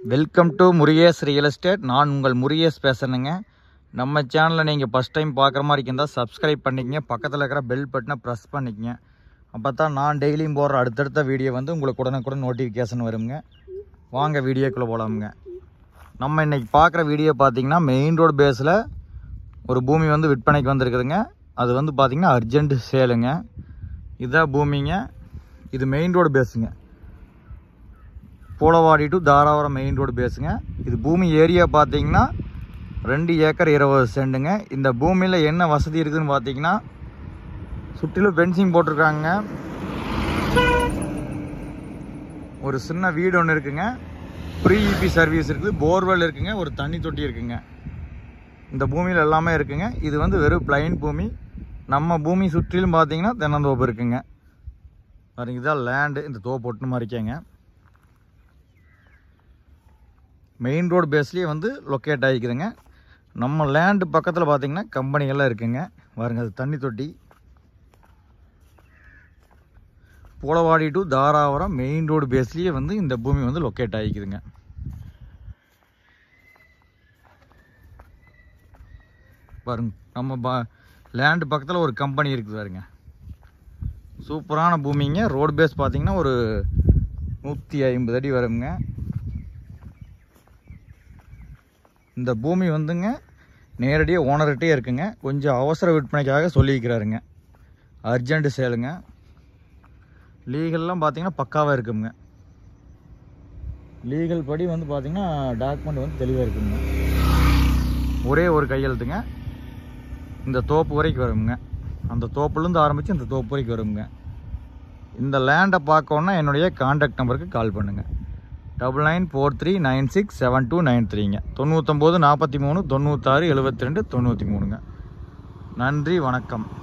welcome to Murugesh real estate நான் உங்கள் முருகேஸ் பேசுகிறேங்க நம்ம சேனலை நீங்கள் ஃபஸ்ட் டைம் பார்க்குற மாதிரி இருந்தால் சப்ஸ்கிரைப் பண்ணிக்கங்க பக்கத்தில் இருக்கிற பெல் பட்டனை ப்ரெஸ் பண்ணிக்கங்க அப்போ தான் நான் டெய்லியும் போடுற அடுத்தடுத்த வீடியோ வந்து உங்களுக்கு உடனுக்குடன் நோட்டிஃபிகேஷன் வருங்க வாங்க வீடியோக்குள்ளே போகலாமுங்க நம்ம இன்றைக்கி பார்க்குற வீடியோ பார்த்தீங்கன்னா மெயின் ரோடு பேஸில் ஒரு பூமி வந்து விற்பனைக்கு வந்திருக்குதுங்க அது வந்து பார்த்திங்கன்னா அர்ஜென்ட் சேலுங்க இதுதான் பூமிங்க இது மெயின் ரோடு பேஸுங்க Poolavadi to Dharapuram main road பேசுங்க இது பூமி ஏரியா பார்த்தீங்கன்னா ரெண்டு ஏக்கர் இருபது சென்ட்டுங்க இந்த பூமியில் என்ன வசதி இருக்குதுன்னு பார்த்தீங்கன்னா சுற்றிலும் ஃபென்சிங் போட்டிருக்காங்க ஒரு சின்ன வீடு ஒன்று இருக்குங்க ப்ரீ இபி சர்வீஸ் இருக்குது போர்வெல் இருக்குங்க ஒரு தண்ணி தொட்டி இருக்குங்க இந்த பூமியில் எல்லாமே இருக்குங்க இது வந்து வெறும் பிளைன் பூமி நம்ம பூமி சுற்றிலும் பார்த்தீங்கன்னா தென்னந்தோப்பு இருக்குங்க பாருங்க இதுதான் லேண்டு இந்த தோப்பு ஒட்டு மாதிரிக்கேங்க மெயின் ரோடு பேஸ்லேயே வந்து லொக்கேட் ஆகிக்குதுங்க நம்ம லேண்டு பக்கத்தில் பார்த்தீங்கன்னா கம்பெனிகள்லாம் இருக்குங்க பாருங்க அது தண்ணி தொட்டி Poolavadi to Dharapuram main road பேஸ்லேயே வந்து இந்த பூமி வந்து லொக்கேட் ஆகிக்குதுங்க பாருங்க நம்ம பா லேண்டு பக்கத்தில் ஒரு கம்பெனி இருக்குது பாருங்க சூப்பரான பூமிங்க ரோடு பேஸ் பார்த்தீங்கன்னா ஒரு நூற்றி ஐம்பது அடி வருங்க இந்த பூமி வந்துங்க நேரடியாக ஓனர்கிட்டே இருக்குங்க கொஞ்சம் அவசர விற்பனைக்காக சொல்லியிருக்கிறாருங்க அர்ஜென்ட் சேலுங்க லீகல்லாம் பார்த்தீங்கன்னா பக்காவாக இருக்குங்க லீகல் படி வந்து பார்த்தீங்கன்னா டாக்குமெண்ட் வந்து தெளிவாக இருக்குங்க ஒரே ஒரு கையெழுத்துங்க இந்த தோப்பு வரைக்கும் வருங்க அந்த தோப்புலேருந்து ஆரம்பித்து இந்த தோப்பு வரைக்கும் வருங்க இந்த லேண்டை பார்க்கணுன்னா என்னுடைய காண்டாக்ட் நம்பருக்கு கால் பண்ணுங்கள் double nine four three nine six seven two nine த்ரீங்க தொண்ணூத்தொம்பது நாற்பத்தி மூணு தொண்ணூத்தாறு எழுபத்தி ரெண்டு தொண்ணூற்றி மூணுங்க நன்றி வணக்கம்